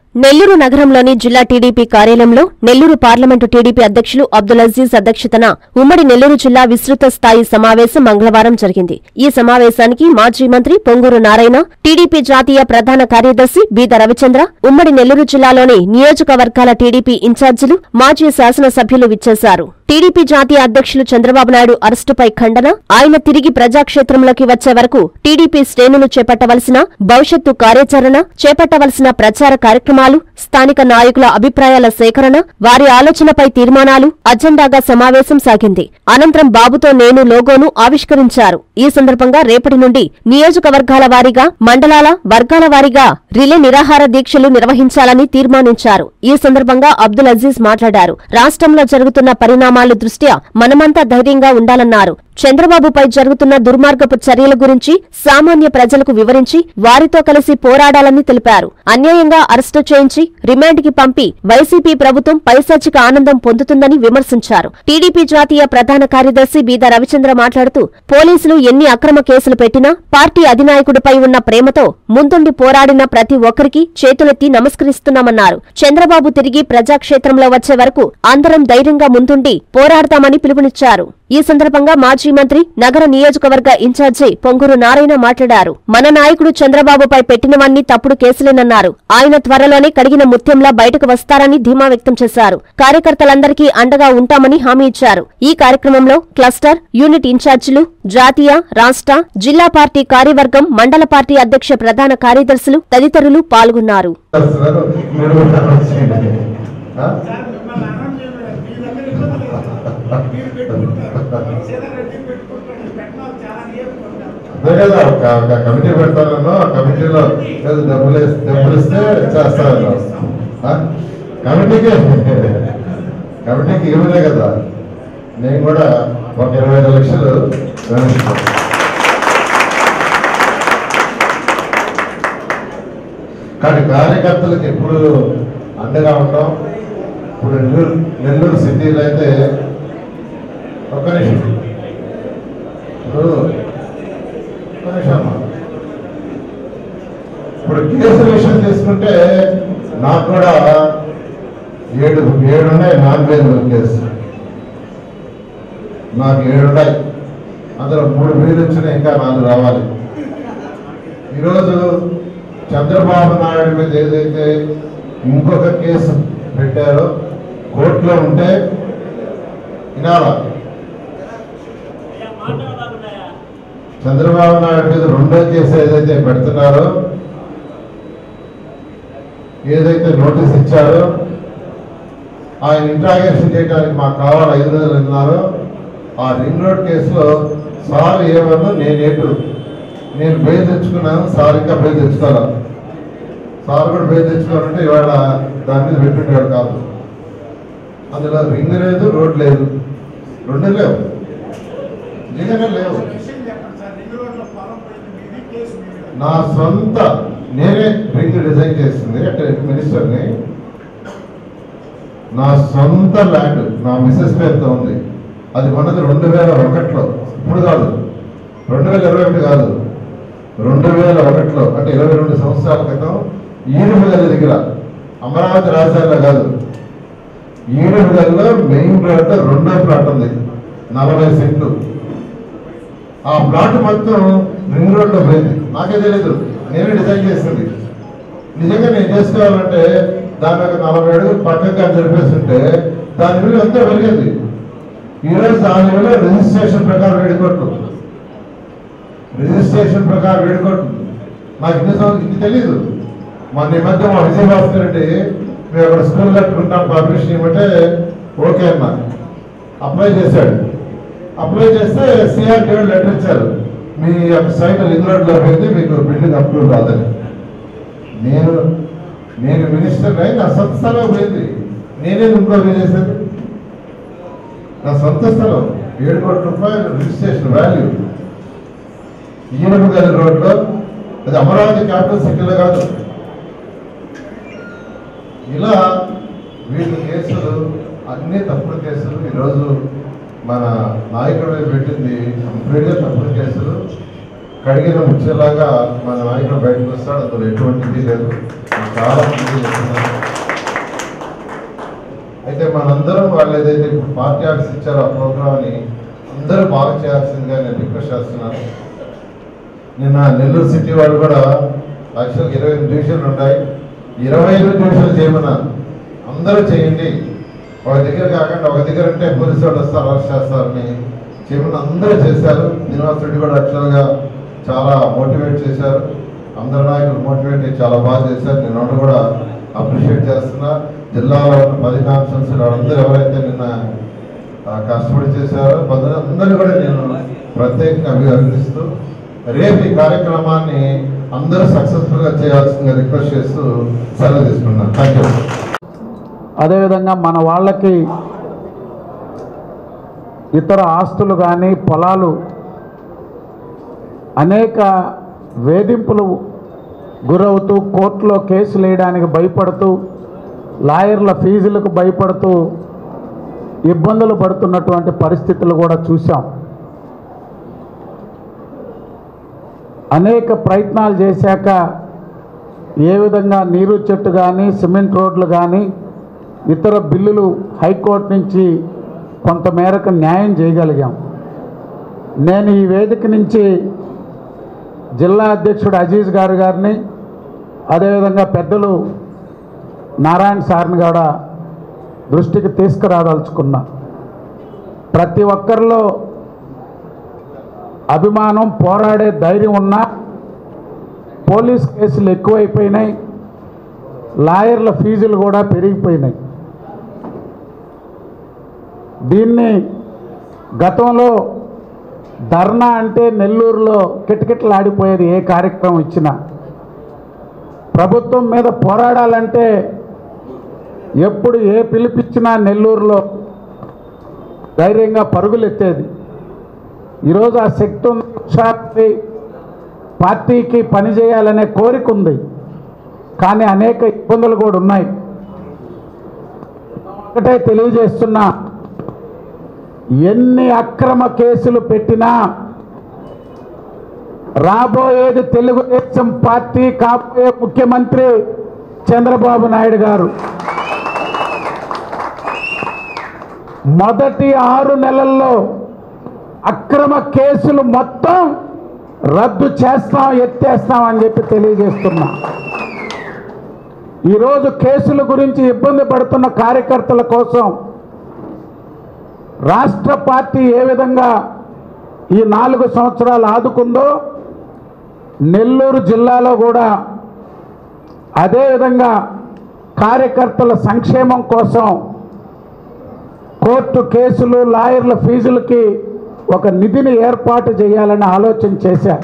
నెల్లూరు నగరంలోని జిల్లా టీడీపీ కార్యాలయంలో నెల్లూరు పార్లమెంటు టీడీపీ అధ్యక్షులు అబ్దుల్ అజీజ్ అధ్యక్షతన ఉమ్మడి నెల్లూరు జిల్లా విస్తృత స్థాయి సమావేశం మంగళవారం జరిగింది ఈ సమావేశానికి మాజీ మంత్రి పొంగూరు నారాయణ టీడీపీ జాతీయ ప్రధాన కార్యదర్శి బీద రవిచంద్ర ఉమ్మడి నెల్లూరు జిల్లాలోని నియోజకవర్గాల టీడీపీ ఇన్ఛార్జీలు మాజీ శాసనసభ్యులు విచ్చేశారు టీడీపీ జాతీయ అధ్యక్షులు చంద్రబాబు నాయుడు అరెస్టుపై ఖండన ఆయన తిరిగి ప్రజాక్షేత్రంలోకి వచ్చే వరకు టీడీపీ శ్రేణులు చేపట్టవలసిన భవిష్యత్తు కార్యాచరణ చేపట్టవలసిన ప్రచార కార్యక్రమాలు స్థానిక నాయకుల అభిప్రాయాల సేకరణ వారి ఆలోచనపై తీర్మానాలు అజెండాగా సమావేశం సాగింది అనంతరం బాబుతో నేను లోగోను ఆవిష్కరించారు ఈ సందర్భంగా రేపటి నుండి నియోజకవర్గాల వారీగా మండలాల వర్గాల వారీగా రిలే నిరాహార దీక్షలు నిర్వహించాలని తీర్మానించారు ఈ సందర్భంగా అబ్దుల్ అజీజ్ మాట్లాడారు రాష్ట్రంలో జరుగుతున్న పరిణామాల దృష్ట్యా మనమంతా ధైర్యంగా ఉండాలన్నారు చంద్రబాబుపై జరుగుతున్న దుర్మార్గపు చర్యల గురించి సామాన్య ప్రజలకు వివరించి వారితో కలిసి పోరాడాలని తెలిపారు అన్యాయంగా అరెస్టు చేయించి రిమాండ్కి పంపి వైసీపీ ప్రభుత్వం పైశాచిక ఆనందం పొందుతుందని విమర్శించారు టీడీపీ జాతీయ ప్రధాన కార్యదర్శి బీద రవిచంద్ర మాట్లాడుతూ పోలీసులు ఎన్ని అక్రమ కేసులు పెట్టినా పార్టీ అధినాయకుడిపై ఉన్న ప్రేమతో ముందుండి పోరాడిన ప్రతి ఒక్కరికి చేతులెత్తి నమస్కరిస్తున్నామన్నారు చంద్రబాబు తిరిగి ప్రజాక్షేత్రంలో వచ్చే వరకు అందరం ధైర్యంగా ముందుండి పోరాడతామని పిలుపునిచ్చారు ఈ సందర్భంగా మాజీ మంత్రి నగర నియోజకవర్గ ఇన్ఛార్జి పొంగూరు నారాయణ మాట్లాడారు మన నాయకుడు చంద్రబాబుపై పెట్టినవన్నీ తప్పుడు కేసులేనన్నారు ఆయన త్వరలోనే కడిగిన ముత్యంలా బయటకు వస్తారని ధీమా వ్యక్తం చేశారు కార్యకర్తలందరికీ అండగా ఉంటామని హామీ ఇచ్చారు ఈ కార్యక్రమంలో క్లస్టర్ యూనిట్ ఇన్ఛార్జీలు జాతీయ రాష్ట్ర జిల్లా పార్టీ కార్యవర్గం మండల పార్టీ అధ్యక్ష ప్రధాన కార్యదర్శులు తదితరులు పాల్గొన్నారు చేస్తున్నారు మీరు కూడా వచ్చేయండి. ఆ? సార్ మిమ్మల్ని అన్నం చేయలేదు మీ దగ్గర ఇబ్బంది లేదు మీరు పెట్టుకుంటారు సీదా రెడ్డి పెట్టుకుంటారు పెట్టినా చాలా నియమం ఉంటారు అదే కదా ఒక ఒక కమిటీ పెడతానన్నా ఆ కమిటీలో ఏదో డబ్బులు వేసి- డబ్బులు ఇస్తే చేస్తాను కమిటీకి కమిటీకి ఇవ్వలే కదా నేను కూడా ఒక ఇరవై ఐదు లక్షలు వేస్తాను కానీ కార్యకర్తలకు ఎప్పుడు అండగా ఉంటాం ఇప్పుడు నెల్లూరు నెల్లూరు సిటీలో అయితే ఒక్క నిమిషం ఇప్పుడు ఒక్క నిమిషం అమ్మా. ఇప్పుడు కేసుల విషయం తీసుకుంటే నాకు కూడా ఏడు ఏడు ఉన్నాయి నాన్ వేలు కేసు నాకు ఏడు ఉన్నాయి అందులో మూడు వేలు వచ్చినాయి ఇంకా నాలుగు రావాలి ఈరోజు చంద్రబాబు నాయుడు మీద ఏదైతే ఇంకొక కేసు పెట్టారో కోర్టులో ఉంటే వినాలా చంద్రబాబు నాయుడు మీద రెండో కేసు ఏదైతే పెడుతున్నారో ఏదైతే నోటీస్ ఇచ్చారో ఆయన ఇంట్రాగేషన్ చేయడానికి మాకు కావాలి ఐదు రోజులు అన్నారో ఆ రింగ్ రోడ్ కేసులో సార్ ఏమన్నా నేనేటు నేను బెయిల్ తెచ్చుకున్నాను సార్ ఇంకా బెయిల్ తెచ్చుకోవాలి సార్ కూడా బెయిల్ తెచ్చుకోవాలంటే ఇవాళ దాని మీద పెట్టుండేవాడు కాదు అందులో రింగ్ లేదు రోడ్ లేదు రెండు లేవు నిజంగా లేవు ఒక విషయం చెప్పండి సార్ రెండు రోజుల పొలం పోయింది మీది కేసు మీది నా సొంత నేనే రింగ్ డిజైన్ చేస్తుంది అంటే మినిస్టర్ని నా సొంత ల్యాండ్ నా మిస్సెస్ పేరుతో ఉంది అది కొన్నది రెండు వేల ఒకటిలో ఇప్పుడు కాదు రెండు వేల ఇరవై ఒకటి కాదు రెండు వేల ఒకటిలో అంటే ఇరవై రెండు సంవత్సరాల క్రితం ఈడుమిగల దగ్గర అమరావతి రాజధానిలో కాదు ఈడుమిగల్లో మెయిన్ రోడ్ రెండో ప్లాట్ ఉంది నలభై సెంట్లు ఆ ప్లాట్ మొత్తం రింగ్ రోడ్ లో పోయింది నాకే తెలీదు నేనే డిజైన్ చేసింది నిజంగా నేను చేసుకోవాలంటే దాని ఒక నలభై అడుగులు పక్కగా జరిపేస్తుంటే దాని విలువ ఎంతో పెరిగింది ఈరోజు దాని విలువ రిజిస్ట్రేషన్ ప్రకారం ఏడు కోట్లు రిజిస్ట్రేషన్ ప్రకారం ఏడు కోట్లు నాకు ఇన్ని సంవత్సరం ఇది తెలీదు మొన్న ఈ మధ్య మా విజయభాస్కర్ రెడ్డి మేము అక్కడ స్కూల్ కట్టుకుంటాం పర్మిషన్ ఇవ్వమంటే ఓకే అన్నా అప్లై చేశాడు అప్లై చేస్తే సిఆర్టీ వాళ్ళు లెటర్ ఇచ్చారు మీ యొక్క సైట్ లింక్ రోడ్లో పోయింది మీకు బిల్డింగ్ అప్రూవ్ రాదని నేను నేను మినిస్టర్ అయి నా సొంత స్థలం పోయింది నేనే ఇంప్రూవ్ చేసేది నా సొంత స్థలం ఏడు కోట్ల రూపాయలు రిజిస్ట్రేషన్ వాల్యూ ఈనపు గది రోడ్లో అది అమరావతి క్యాపిటల్ సిటీలో కాదు ఇలా వీళ్ళ కేసులు అన్ని తప్పుడు కేసులు ఈరోజు మన నాయకుడి మీద పెట్టింది కంప్లీట్గా తప్పుడు కేసులు కడిగిన ముచ్చేలాగా మన నాయకుడు బయటకు వస్తాడు అందులో ఎటువంటిది లేదు చాలా మంది చెప్తున్నారు అయితే మనందరం వాళ్ళు ఏదైతే ఇప్పుడు పార్టీ ఆఫీస్ ఇచ్చారో ఆ ప్రోగ్రామ్ని అందరూ బాగా చేయాల్సిందిగా నేను రిక్వెస్ట్ చేస్తున్నాను నిన్న నెల్లూరు సిటీ వాళ్ళు కూడా యాక్చువల్గా ఇరవై ఎనిమిది డివిజన్లు ఉన్నాయి ఇరవై ఐదు డివిజన్లు చేయమన్నారు అందరూ చేయండి ఒక దగ్గర కాకుండా ఒక దగ్గర అంటే పోలీసు వాళ్ళు వస్తారు అరెస్ట్ చేస్తారని చేయమని అందరూ చేశారు శ్రీనివాస్ రెడ్డి కూడా యాక్చువల్గా చాలా మోటివేట్ చేశారు అందరు నాయకులు మోటివేట్ చేసి చాలా బాగా చేశారు నేను వాళ్ళు కూడా అప్రిషియేట్ చేస్తున్నా జిల్లాలో ఉన్న పది కాన్ఫరెన్స్ వాళ్ళందరూ ఎవరైతే నిన్న ఆ, కష్టపడి చేశారో అందరూ కూడా నేను ప్రత్యేకంగా అభినందిస్తూ రేపు ఈ కార్యక్రమాన్ని అందరూ సక్సెస్ఫుల్ గా చేయాల్సిందిగా రిక్వెస్ట్ చేస్తూ సెలవు తీసుకున్నాను థ్యాంక్ యూ అదేవిధంగా మన వాళ్ళకి ఇతర ఆస్తులు కానీ పొలాలు అనేక వేధింపులు గురవుతూ కోర్టులో కేసులు వేయడానికి భయపడుతూ లాయర్ల ఫీజులకు భయపడుతూ ఇబ్బందులు పడుతున్నటువంటి పరిస్థితులు కూడా చూసాం అనేక ప్రయత్నాలు చేశాక ఏ విధంగా నీరు చెట్టు కానీ సిమెంట్ రోడ్లు కానీ ఇతర బిల్లులు హైకోర్టు నుంచి కొంతమేరకు న్యాయం చేయగలిగాం నేను ఈ వేదిక నుంచి జిల్లా అధ్యక్షుడు అజీజ్ గారు గారిని అదేవిధంగా పెద్దలు నారాయణ సార్ని కూడా దృష్టికి తీసుకురాదలుచుకున్నా ప్రతి ఒక్కరిలో అభిమానం పోరాడే ధైర్యం ఉన్నా పోలీస్ కేసులు ఎక్కువైపోయినాయి లాయర్ల ఫీజులు కూడా పెరిగిపోయినాయి దీన్ని గతంలో ధర్నా అంటే నెల్లూరులో కిటకిటలాడిపోయేది ఏ కార్యక్రమం ఇచ్చినా ప్రభుత్వం మీద పోరాడాలంటే ఎప్పుడు ఏ పిలిపిచ్చినా నెల్లూరులో ధైర్యంగా పరుగులెత్తేది ఈరోజు ఆ శక్తి ఉంది ఉత్సాహం పార్టీకి పనిచేయాలనే కోరిక ఉంది కానీ అనేక ఇబ్బందులు కూడా ఉన్నాయి ఒకటే తెలియజేస్తున్నా ఎన్ని అక్రమ కేసులు పెట్టినా రాబోయేది తెలుగుదేశం పార్టీ కాబోయే ముఖ్యమంత్రి చంద్రబాబు నాయుడు గారు మొదటి ఆరు నెలల్లో అక్రమ కేసులు మొత్తం రద్దు చేస్తాం ఎత్తేస్తాం అని చెప్పి తెలియజేస్తున్నా ఈరోజు కేసుల గురించి ఇబ్బంది పడుతున్న కార్యకర్తల కోసం రాష్ట్ర పార్టీ ఏ విధంగా ఈ నాలుగు సంవత్సరాలు ఆదుకుందో నెల్లూరు జిల్లాలో కూడా అదేవిధంగా కార్యకర్తల సంక్షేమం కోసం కోర్టు కేసులు లాయర్ల ఫీజులకి ఒక నిధిని ఏర్పాటు చేయాలని ఆలోచన చేశారు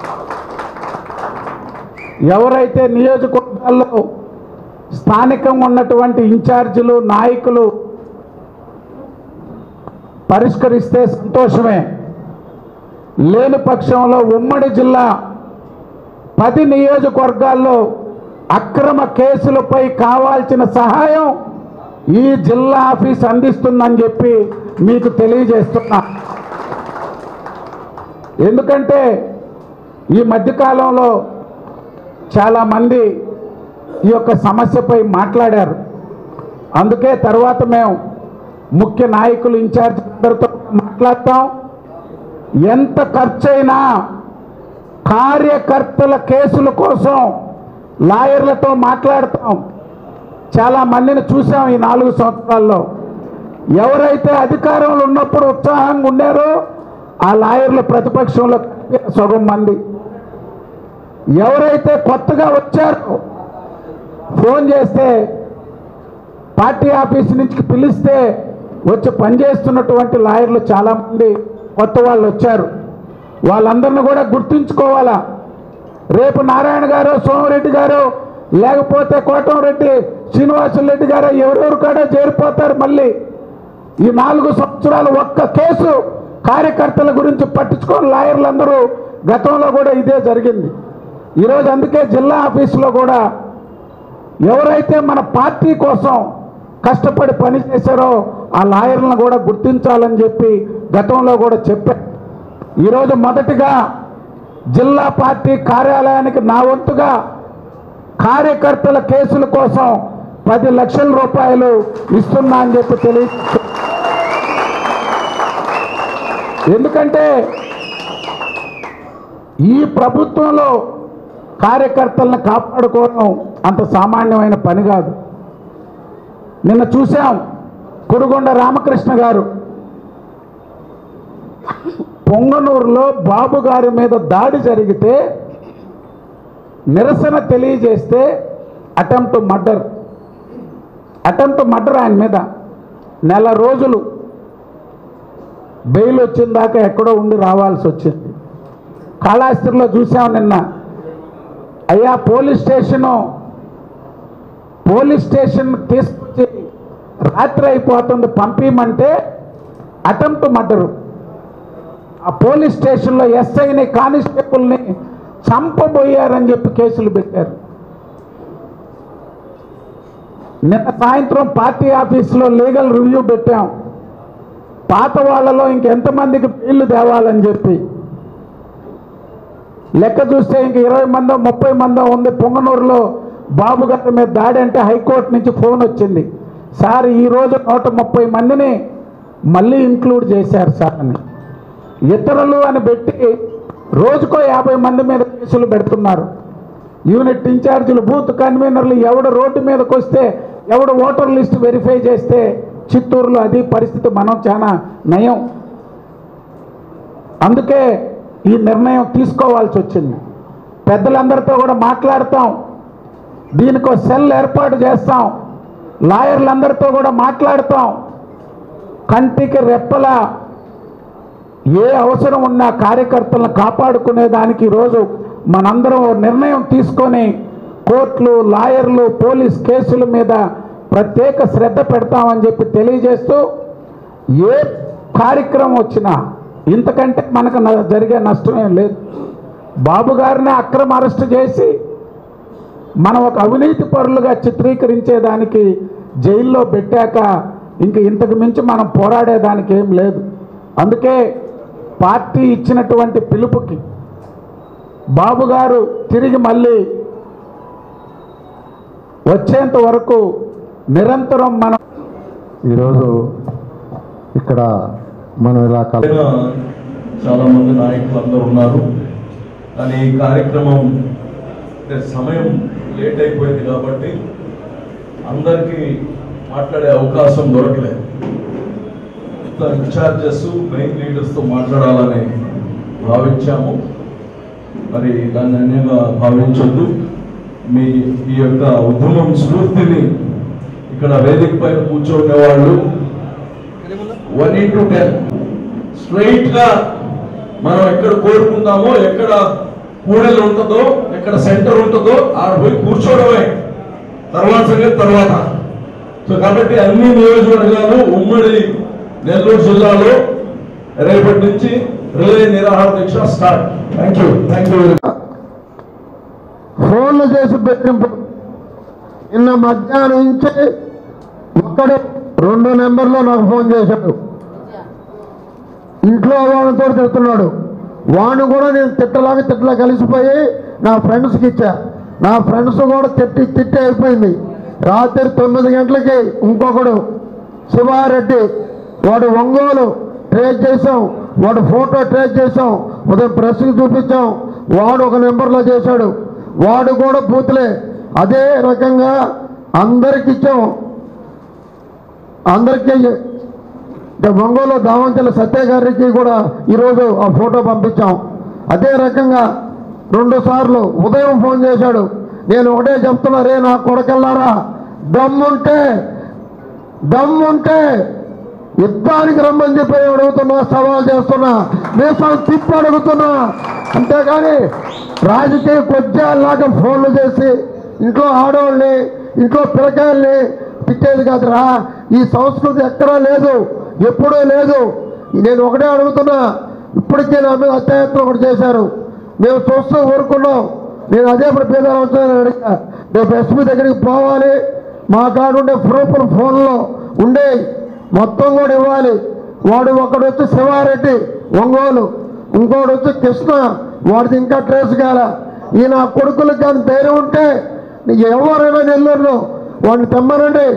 ఎవరైతే నియోజకవర్గాల్లో స్థానికంగా ఉన్నటువంటి ఇన్ఛార్జీలు నాయకులు పరిష్కరిస్తే సంతోషమే లేని పక్షంలో ఉమ్మడి జిల్లా పది నియోజకవర్గాల్లో అక్రమ కేసులపై కావాల్సిన సహాయం ఈ జిల్లా ఆఫీస్ అందిస్తుందని చెప్పి మీకు తెలియజేస్తున్నా ఎందుకంటే ఈ మధ్యకాలంలో చాలామంది ఈ యొక్క సమస్యపై మాట్లాడారు అందుకే తర్వాత మేము ముఖ్య నాయకులు ఇన్ఛార్జ్ అందరితో మాట్లాడతాం ఎంత ఖర్చైనా కార్యకర్తల కేసుల కోసం లాయర్లతో మాట్లాడతాం చాలా మందిని చూసాం ఈ నాలుగు సంవత్సరాల్లో ఎవరైతే అధికారంలో ఉన్నప్పుడు ఉత్సాహంగా ఉన్నారో ఆ లాయర్లు ప్రతిపక్షంలో కనిపించారు సగం మంది ఎవరైతే కొత్తగా వచ్చారో ఫోన్ చేస్తే పార్టీ ఆఫీస్ నుంచి పిలిస్తే వచ్చి పనిచేస్తున్నటువంటి లాయర్లు చాలామంది కొత్త వాళ్ళు వచ్చారు వాళ్ళందరిని కూడా గుర్తుంచుకోవాలా రేపు నారాయణ గారు సోమరెడ్డి గారు లేకపోతే కోటంరెడ్డి శ్రీనివాసులరెడ్డి గారు ఎవరెవరు కూడా చేరిపోతారు మళ్ళీ ఈ నాలుగు సంవత్సరాలు ఒక్క కేసు కార్యకర్తల గురించి పట్టించుకొని లాయర్లందరూ గతంలో కూడా ఇదే జరిగింది ఈరోజు అందుకే జిల్లా ఆఫీసులో కూడా ఎవరైతే మన పార్టీ కోసం కష్టపడి పని చేశారో ఆ లాయర్లను కూడా గుర్తించాలని చెప్పి గతంలో కూడా చెప్పారు ఈరోజు మొదటిగా జిల్లా పార్టీ కార్యాలయానికి నా వంతుగా కార్యకర్తల కేసుల కోసం పది లక్షల రూపాయలు ఇస్తున్నా అని చెప్పి తెలియ ఎందుకంటే ఈ ప్రభుత్వంలో కార్యకర్తలను కాపాడుకోవడం అంత సామాన్యమైన పని కాదు నిన్న చూసాం కురుగొండ రామకృష్ణ గారు పొంగనూరులో బాబు గారి మీద దాడి జరిగితే నిరసన తెలియజేస్తే అటెంప్ట్ మర్డర్ అటెంప్ట్ మర్డర్ ఆయన మీద నెల రోజులు బెయిల్ వచ్చిన దాకా ఎక్కడో ఉండి రావాల్సి వచ్చింది కాళాస్త్రిలో చూసాం నిన్న అయ్యా పోలీస్ స్టేషను పోలీస్ స్టేషన్ తీసుకొచ్చి రాత్రి అయిపోతుంది పంపించమంటే అటెంప్ట్ మర్డరు ఆ పోలీస్ స్టేషన్లో ఎస్ఐని కానిస్టేబుల్ని చంపబోయారని చెప్పి కేసులు పెట్టారు నిన్న సాయంత్రం పార్టీ ఆఫీసులో లీగల్ రివ్యూ పెట్టాం పాత వాళ్ళలో ఇంకెంతమందికి బెయిల్ తేవాలని చెప్పి లెక్క చూస్తే ఇంక ఇరవై మందో ముప్పై మందో ఉంది పొంగనూరులో బాబు గారి మీద దాడి అంటే హైకోర్టు నుంచి ఫోన్ వచ్చింది సార్ ఈరోజు నూట ముప్పై మందిని మళ్ళీ ఇంక్లూడ్ చేశారు సార్ అని ఇతరులు అని పెట్టి రోజుకో యాభై మంది మీద కేసులు పెడుతున్నారు యూనిట్ ఇన్ఛార్జీలు బూత్ కన్వీనర్లు ఎవడు రోడ్డు మీదకి వస్తే ఎవడు ఓటర్ లిస్ట్ వెరిఫై చేస్తే చిత్తూరులో అది పరిస్థితి మనం చాలా నయం అందుకే ఈ నిర్ణయం తీసుకోవాల్సి వచ్చింది పెద్దలందరితో కూడా మాట్లాడతాం దీనికి ఒక సెల్ ఏర్పాటు చేస్తాం లాయర్లందరితో కూడా మాట్లాడతాం కంటికి రెప్పల ఏ అవసరం ఉన్నా కార్యకర్తలను కాపాడుకునే దానికి ఈరోజు మనందరం ఓ నిర్ణయం తీసుకొని కోర్టులు లాయర్లు పోలీస్ కేసుల మీద ప్రత్యేక శ్రద్ధ పెడతామని చెప్పి తెలియజేస్తూ ఏ కార్యక్రమం వచ్చినా ఇంతకంటే మనకు న- జరిగే నష్టమేం లేదు బాబు గారిని అక్రమ అరెస్ట్ చేసి మనం ఒక అవినీతి పరులుగా చిత్రీకరించేదానికి జైల్లో పెట్టాక ఇంక ఇంతకు మించి మనం పోరాడేదానికి ఏం లేదు అందుకే పార్టీ ఇచ్చినటువంటి పిలుపుకి బాబు గారు తిరిగి మళ్ళీ వచ్చేంత వరకు నిరంతరం మనం ఈరోజు ఇక్కడ మనం ఇలా కల పైన చాలా మంది నాయకులు అందరూ ఉన్నారు కానీ ఈ కార్యక్రమం అంటే సమయం లేట్ అయిపోయింది కాబట్టి అందరికీ మాట్లాడే అవకాశం దొరకలేదు ఇన్ఛార్జెస్ మెయిన్ లీడర్స్తో మాట్లాడాలని భావించాము మరి దాన్ని అన్యంగా భావించొద్దు మీ ఈ యొక్క ఉద్యమం స్ఫూర్తిని ఇక్కడ వేదిక పైన కూర్చోనే వాళ్ళు వన్ ఇంటూ టెన్ స్ట్రైట్ గా మనం ఎక్కడ కోరుకుందామో ఎక్కడ కూడలు ఉంటుందో ఎక్కడ సెంటర్ ఉంటుందో ఆడ పోయి కూర్చోవడమే తర్వాత సంగతి తర్వాత సో కాబట్టి అన్ని నియోజకవర్గాలు ఉమ్మడి నెల్లూరు జిల్లాలో రేపటి నుంచి రిలే నిరాహార దీక్ష start thank you thank you ఫోన్లు చేసి బెదిరింపు నిన్న మధ్యాహ్నం నుంచి ఒక్కడే రెండు నెంబర్లో నాకు ఫోన్ చేశాడు ఇంట్లో వాళ్ళతో తిడుతున్నాడు వాడిని కూడా నేను తిట్టలాగా తిట్టలా కలిసిపోయి నా ఫ్రెండ్స్కి ఇచ్చా నా ఫ్రెండ్స్ కూడా తిట్టి తిట్టి అయిపోయింది రాత్రి తొమ్మిది గంటలకి ఇంకొకడు శివారెడ్డి వాడు ఒంగోలు ట్రేస్ చేసాం వాడు ఫోటో ట్రేస్ చేసాం ఉదయం ప్రెస్కి చూపించాం వాడు ఒక నెంబర్లో చేశాడు వాడు కూడా బూతులే అదే రకంగా అందరికి ఇచ్చాం అందరికీ ఇక ఒంగోలు దావంచల సత్య గారికి కూడా ఈరోజు ఆ ఫోటో పంపించాం అదే రకంగా రెండు సార్లు ఉదయం ఫోన్ చేశాడు నేను ఒకటే చెప్తున్నా రే నా కొడకెళ్ళారా దమ్ముంటే దమ్ముంటే యుద్ధానికి రమ్మని చెప్పి అడుగుతున్నా సవాల్ చేస్తున్నా మీసం తిప్పి అడుగుతున్నా అంతేగాని రాజకీయ కొద్దిలాగా ఫోన్లు చేసి ఇంట్లో ఆడవాళ్ళని ఇంట్లో పిల్లకాయల్ని తిట్టేది కాదురా ఈ సంస్కృతి ఎక్కడా లేదు ఎప్పుడూ లేదు నేను ఒకటే అడుగుతున్నా ఇప్పటికే నా మీద అత్యాయత్నం ఒకటి చేశారు మేము చూస్తూ ఊరుకున్నాం నేను అదే ఇప్పుడు పేదలు అడిగా రేపు ఎస్పీ దగ్గరికి పోవాలి మా కాడ ఉండే ప్రూఫ్లు ఫోన్లో ఉండే మొత్తం కూడా ఇవ్వాలి వాడు ఒకడు వచ్చి శివారెడ్డి ఒంగోలు ఇంకోటి వచ్చి కృష్ణ వాడిది ఇంకా ట్రేస్ కాల ఈ నా కొడుకులకు కానీ ధైర్యం ఉంటే నీకు ఎవరైనా నెల్లూరులో వాడిని తెమ్మనండి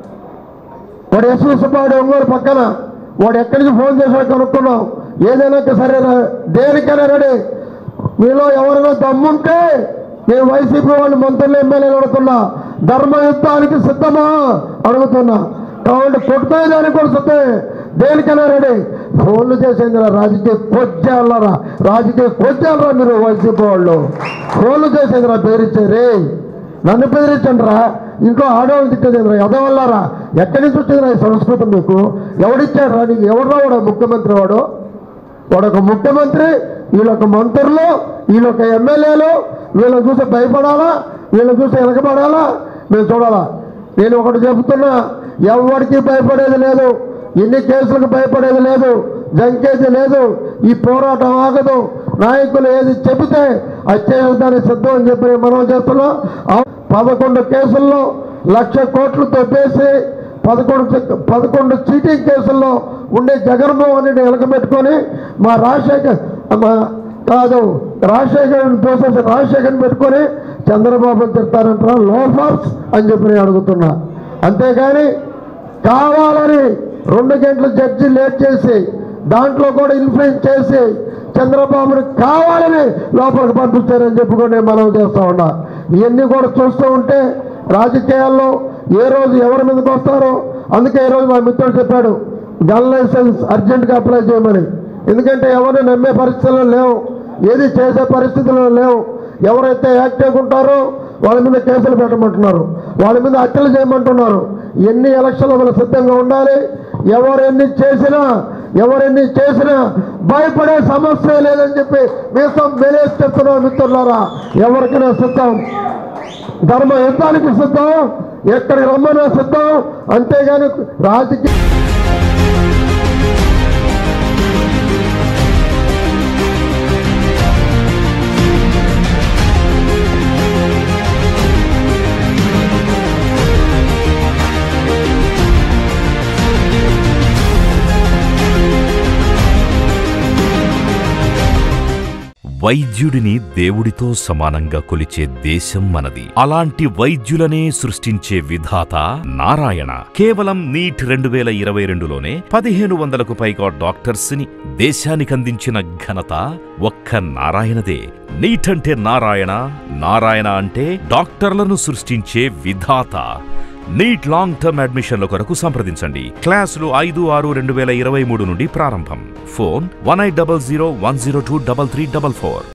వాడు ఎస్ సుబ్బాడు ఒంగోలు పక్కన వాడు ఎక్కడి నుంచి ఫోన్ చేశాడు కనుక్కున్నాం ఏదైనా సరే రా- దేనికైనా రెడీ మీలో ఎవరైనా దమ్ముంటే నేను వైసీపీ వాళ్ళు మంత్రులు ఎమ్మెల్యేలు అడుగుతున్నా ధర్మయుద్ధానికి సిద్ధమా అడుగుతున్నా కాబట్టి కొట్టుకోయేదానికి కూడా సిద్ధమే దేనికైనా రెడీ ఫోన్లు చేసేది రాజకీయ కొచ్చాలరా రాజకీయ కొచ్చాలరా మీరు వైసీపీ వాళ్ళు ఫోన్లు చేసేది రా బెదిరించారే నన్ను బెదిరించండి రా ఇంట్లో ఆడవాళ్ళు తిట్టేది రా ఎదవల్లారా ఎక్కడి నుంచి వచ్చిందిరా ఈ సంస్కృతం మీకు ఎవడిచ్చాడు రా నీకు ఎవడరా వాడు ముఖ్యమంత్రి వాడు వాడు ఒక ముఖ్యమంత్రి వీళ్ళొక మంత్రులు వీళ్ళొక ఎమ్మెల్యేలు వీళ్ళని చూసి భయపడాలా వీళ్ళని చూసి వెనకబడాలా మేము చూడాలా నేను ఒకటి చెబుతున్నా ఎవరికి భయపడేది లేదు ఎన్ని కేసులకు భయపడేది లేదు జంకేది లేదు ఈ పోరాటం ఆగదు నాయకులు ఏది చెబితే అది చేయడానికి సిద్ధం అని చెప్పి మనం చేస్తున్నాం ఆ పదకొండు కేసుల్లో లక్ష కోట్లు తప్పేసి పదకొండు పదకొండు చీటింగ్ కేసుల్లో ఉండే జగన్మోహన్ రెడ్డి వెనకబెట్టుకొని మా రాజశేఖర్ మా కాదు రాజశేఖర్ తోసేసి రాజశేఖర్ని పెట్టుకొని చంద్రబాబు తిడతారంటారా లోఫర్స్ అని చెప్పి నేను అడుగుతున్నా అంతేగాని కావాలని రెండు గంటల జడ్జి లేట్ చేసి దాంట్లో కూడా ఇన్ఫ్లుయెన్స్ చేసి చంద్రబాబుని కావాలని లోపలికి పంపించారని చెప్పుకొని మనం చేస్తూ ఉన్నా ఇవన్నీ కూడా చూస్తూ ఉంటే రాజకీయాల్లో ఏ రోజు ఎవరి మీదకి వస్తారో అందుకే ఈ రోజు మా మిత్రుడు చెప్పాడు గన్ లైసెన్స్ అర్జెంట్గా అప్లై చేయమని ఎందుకంటే ఎవరిని నమ్మే పరిస్థితుల్లో లేవు ఏది చేసే పరిస్థితుల్లో లేవు ఎవరైతే యాక్టివ్గా ఉంటారో వాళ్ళ మీద కేసులు పెట్టమంటున్నారు వాళ్ళ మీద హత్యలు చేయమంటున్నారు ఎన్ని ఎలక్షన్లు మనం సిద్ధంగా ఉండాలి ఎవరు ఎన్ని చేసినా ఎవరెన్ని చేసినా భయపడే సమస్య లేదని చెప్పి మీసం మెలేసి చెప్తున్నాం మిత్రులారా ఎవరికైనా సిద్ధం ధర్మ యుద్ధానికి సిద్ధం ఎక్కడికి రమ్మన్నా సిద్ధం అంతేగాని రాజకీయ వైద్యుడిని దేవుడితో సమానంగా కొలిచే దేశం మనది అలాంటి వైద్యులనే సృష్టించే విధాత నారాయణ కేవలం నీట్ రెండు వేల ఇరవై రెండులోనే పదిహేను వందలకు పైగా డాక్టర్స్ ని దేశానికందించిన ఘనత ఒక్క నారాయణదే నీట్ అంటే నారాయణ నారాయణ అంటే డాక్టర్లను సృష్టించే విధాత నీట్ లాంగ్ టర్మ్ అడ్మిషన్ల కొరకు సంప్రదించండి క్లాసులు ఐదు ఆరు రెండు వేల ఇరవై మూడు నుండి ప్రారంభం phone one eight double zero one zero two double three double four